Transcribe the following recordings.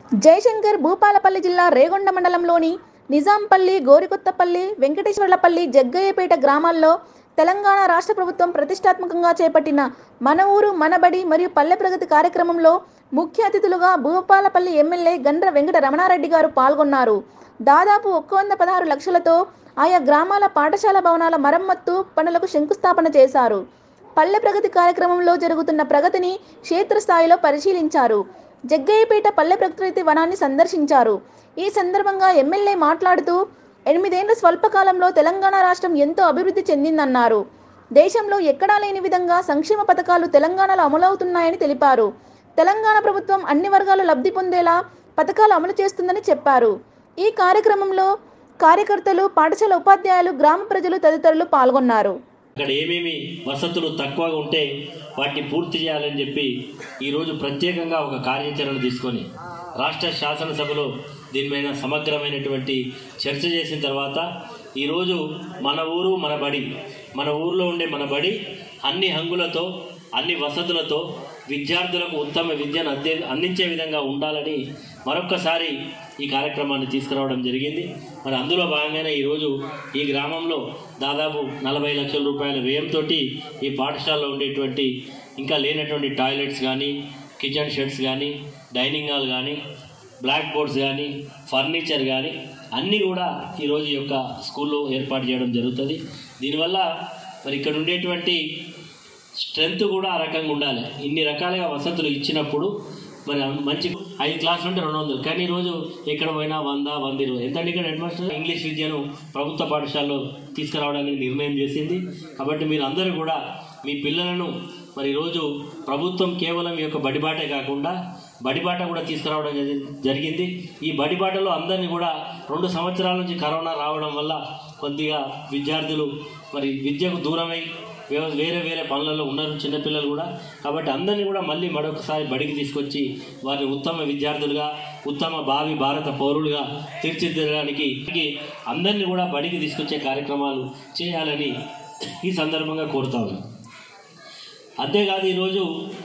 జయశంకర్ భూపాలపల్లి జిల్లా రేగొండ మండలంలోని నిజాంపల్లి గోరికొత్తపల్లి వెంకటేశ్వర్లపల్లి జగ్గయ్యపేట గ్రామాల్లో తెలంగాణ రాష్ట్ర ప్రభుత్వం ప్రతిష్టాత్మకంగా చేపట్టిన మన ఊరు మనబడి మరియు పల్లె ప్రగతి కార్యక్రమంలో ముఖ్య అతిథులుగా భూపాలపల్లి ఎమ్మెల్యే గండ్ర వెంకట రమణారెడ్డి గారు పాల్గొన్నారు దాదాపు ఒక్క వంద పదహారు లక్షలతో ఆయా గ్రామాల పాఠశాల భవనాల మరమ్మత్తు పనులకు శంకుస్థాపన చేశారు పల్లె ప్రగతి కార్యక్రమంలో జరుగుతున్న ప్రగతిని క్షేత్రస్థాయిలో పరిశీలించారు జగ్గయ్యపేట పల్లె ప్రకృతి వనాన్ని సందర్శించారు ఈ సందర్భంగా ఎమ్మెల్యే మాట్లాడుతూ ఎనిమిదేళ్ల స్వల్పకాలంలో తెలంగాణ రాష్ట్రం ఎంతో అభివృద్ధి చెందిందన్నారు దేశంలో ఎక్కడా లేని విధంగా సంక్షేమ పథకాలు తెలంగాణలో అమలవుతున్నాయని తెలిపారు తెలంగాణ ప్రభుత్వం అన్ని వర్గాలు లబ్ధి పొందేలా పథకాలు అమలు చేస్తుందని చెప్పారు ఈ కార్యక్రమంలో కార్యకర్తలు పాఠశాల ఉపాధ్యాయులు గ్రామ ప్రజలు తదితరులు పాల్గొన్నారు అక్కడ ఏమేమి వసతులు తక్కువగా ఉంటే వాటిని పూర్తి చేయాలని చెప్పి ఈరోజు ప్రత్యేకంగా ఒక కార్యాచరణ తీసుకొని రాష్ట్ర శాసనసభలో దీని మీద సమగ్రమైనటువంటి చర్చ చేసిన తర్వాత ఈరోజు మన ఊరు మన బడి మన ఊర్లో ఉండే మన బడి అన్ని హంగులతో అన్ని వసతులతో విద్యార్థులకు ఉత్తమ విద్యను అందే అందించే విధంగా ఉండాలని మరొక్కసారి ఈ కార్యక్రమాన్ని తీసుకురావడం జరిగింది మరి అందులో భాగంగానే ఈరోజు ఈ గ్రామంలో దాదాపు నలభై లక్షల రూపాయల వ్యయంతో ఈ పాఠశాలలో ఉండేటువంటి ఇంకా లేనటువంటి టాయిలెట్స్ కానీ కిచెన్ షెడ్స్ కానీ డైనింగ్ హాల్ కానీ బ్లాక్ బోర్డ్స్ కానీ ఫర్నిచర్ కానీ అన్నీ కూడా ఈరోజు ఈ యొక్క స్కూల్లో ఏర్పాటు చేయడం జరుగుతుంది దీనివల్ల మరి ఇక్కడ ఉండేటువంటి స్ట్రెంత్ కూడా ఆ రకంగా ఉండాలి ఇన్ని రకాలుగా వసతులు ఇచ్చినప్పుడు మరి మంచి ఐదు క్లాసులు ఉంటే రెండు వందలు కానీ ఈరోజు ఎక్కడ పోయినా వంద వంద ఇరవై ఎంతంటే ఇక్కడ హెడ్ మాస్టర్ ఇంగ్లీష్ విద్యను ప్రభుత్వ పాఠశాలలో తీసుకురావడానికి నిర్ణయం చేసింది కాబట్టి మీరు అందరూ కూడా మీ పిల్లలను మరి ఈరోజు ప్రభుత్వం కేవలం ఈ యొక్క బడిబాటే కాకుండా బడిబాట కూడా తీసుకురావడం జరి- జరిగింది ఈ బడిబాటలో అందరినీ కూడా రెండు సంవత్సరాల నుంచి కరోనా రావడం వల్ల కొద్దిగా విద్యార్థులు మరి విద్యకు దూరమై వే- వేరే వేరే పనులలో ఉన్నారు చిన్నపిల్లలు కూడా కాబట్టి అందరినీ కూడా మళ్ళీ మరొకసారి బడికి తీసుకొచ్చి వారిని ఉత్తమ విద్యార్థులుగా ఉత్తమ భావి భారత పౌరులుగా తీర్చిదిద్దడానికి అందరినీ కూడా బడికి తీసుకొచ్చే కార్యక్రమాలు చేయాలని ఈ సందర్భంగా కోరుతా ఉన్నాను అంతేకాదు ఈరోజు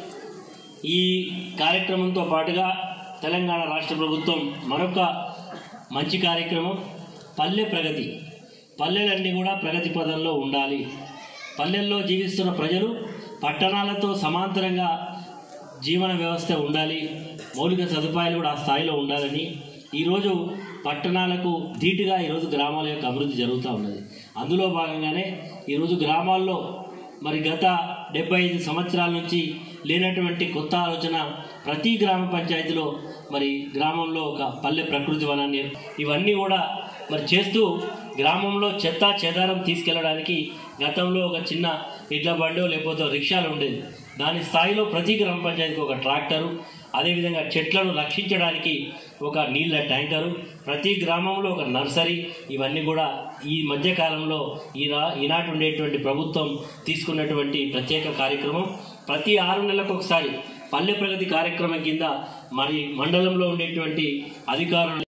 ఈ కార్యక్రమంతో పాటుగా తెలంగాణ రాష్ట్ర ప్రభుత్వం మరొక మంచి కార్యక్రమం పల్లె ప్రగతి పల్లెలన్నీ కూడా ప్రగతి పదంలో ఉండాలి పల్లెల్లో జీవిస్తున్న ప్రజలు పట్టణాలతో సమాంతరంగా జీవన వ్యవస్థ ఉండాలి మౌలిక సదుపాయాలు కూడా ఆ స్థాయిలో ఉండాలని ఈరోజు పట్టణాలకు ధీటుగా ఈరోజు గ్రామాల యొక్క అభివృద్ధి జరుగుతూ ఉన్నది అందులో భాగంగానే ఈరోజు గ్రామాల్లో మరి గత డెబ్బై ఐదు సంవత్సరాల నుంచి లేనటువంటి కొత్త ఆలోచన ప్రతి గ్రామ పంచాయతీలో మరి గ్రామంలో ఒక పల్లె ప్రకృతి వనాన్ని ఏర్ప- ఇవన్నీ కూడా మరి చేస్తూ గ్రామంలో చెత్త చెదారం తీసుకెళ్ళడానికి గతంలో ఒక చిన్న ఇడ్ల బండో లేకపోతే రిక్షాలు ఉండేది దాని స్థాయిలో ప్రతి గ్రామ పంచాయతీకి ఒక ట్రాక్టరు అదేవిధంగా చెట్లను రక్షించడానికి ఒక నీళ్ళ ట్యాంకరు ప్రతి గ్రామంలో ఒక నర్సరీ ఇవన్నీ కూడా ఈ మధ్య కాలంలో ఈ రా ఈనాటి ఉండేటువంటి ప్రభుత్వం తీసుకున్నటువంటి ప్రత్యేక కార్యక్రమం ప్రతి ఆరు నెలలకు ఒకసారి పల్లె ప్రగతి కార్యక్రమం కింద మరి మండలంలో ఉండేటువంటి అధికారులు